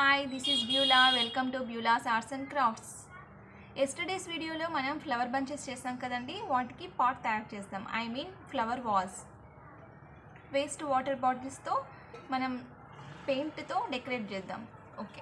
hi this is Beulah welcome to Beulah's arts and crafts yesterday's వీడియోలో మనం flower bunches చేస్తాం కదండి వాటికి పాట్ తయారు చేస్తాం I mean flower vases waste water బాటిల్స్తో మనం పెయింట్తో డెకరేట్ చేద్దాం ఓకే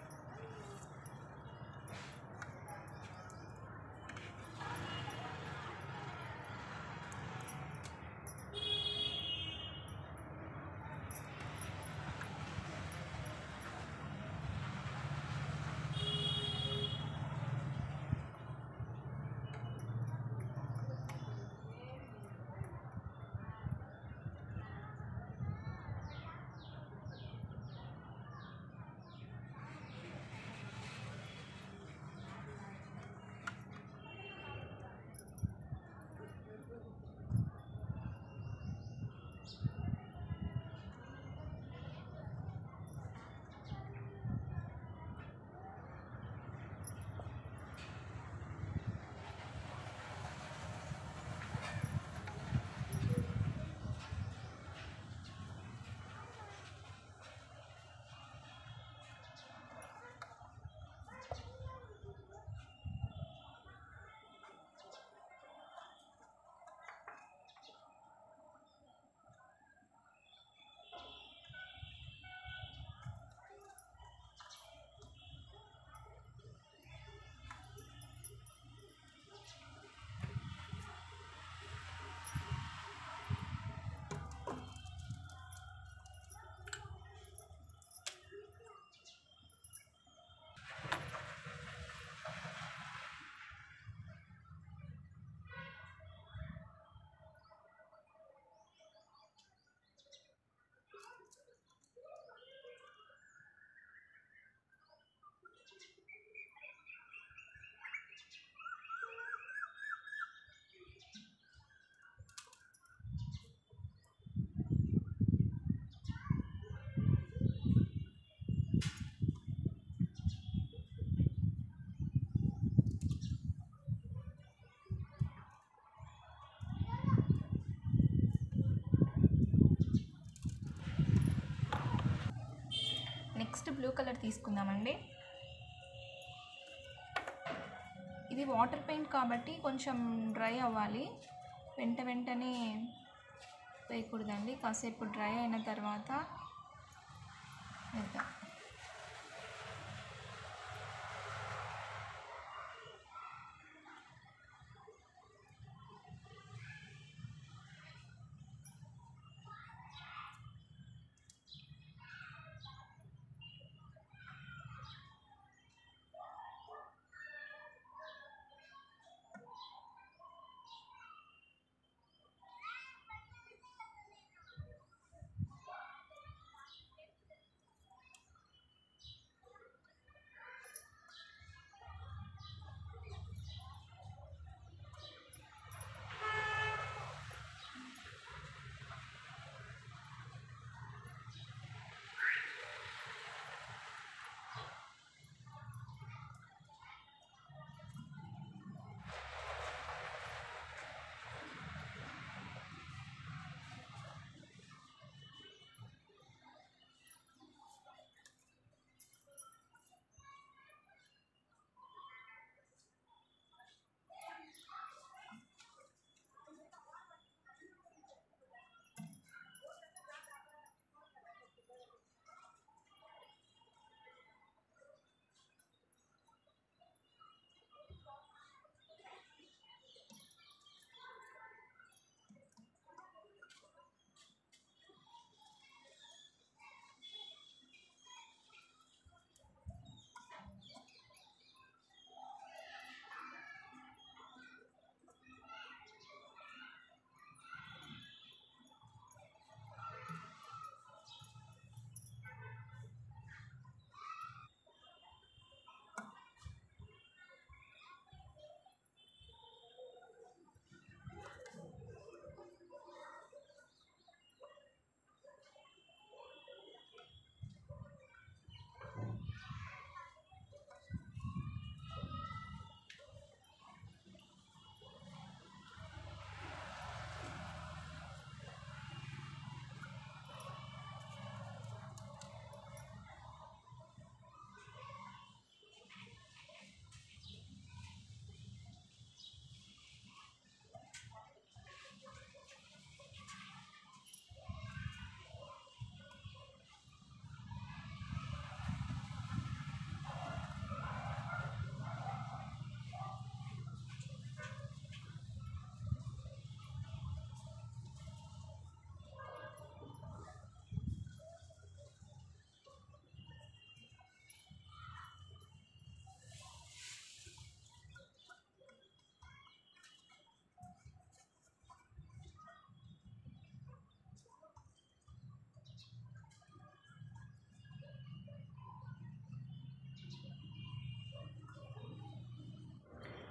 నెక్స్ట్ బ్లూ కలర్ తీసుకుందామండి ఇది వాటర్ పెయింట్ కాబట్టి కొంచెం డ్రై అవ్వాలి వెంట వెంటనే వేయకూడదండి కాసేపు డ్రై అయిన తర్వాత వేద్దాం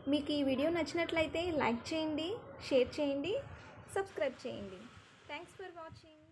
మీకు ఈ వీడియో నచ్చినట్లయితే లైక్ చేయండి షేర్ చేయండి సబ్స్క్రైబ్ చేయండి థ్యాంక్స్ ఫర్ వాచింగ్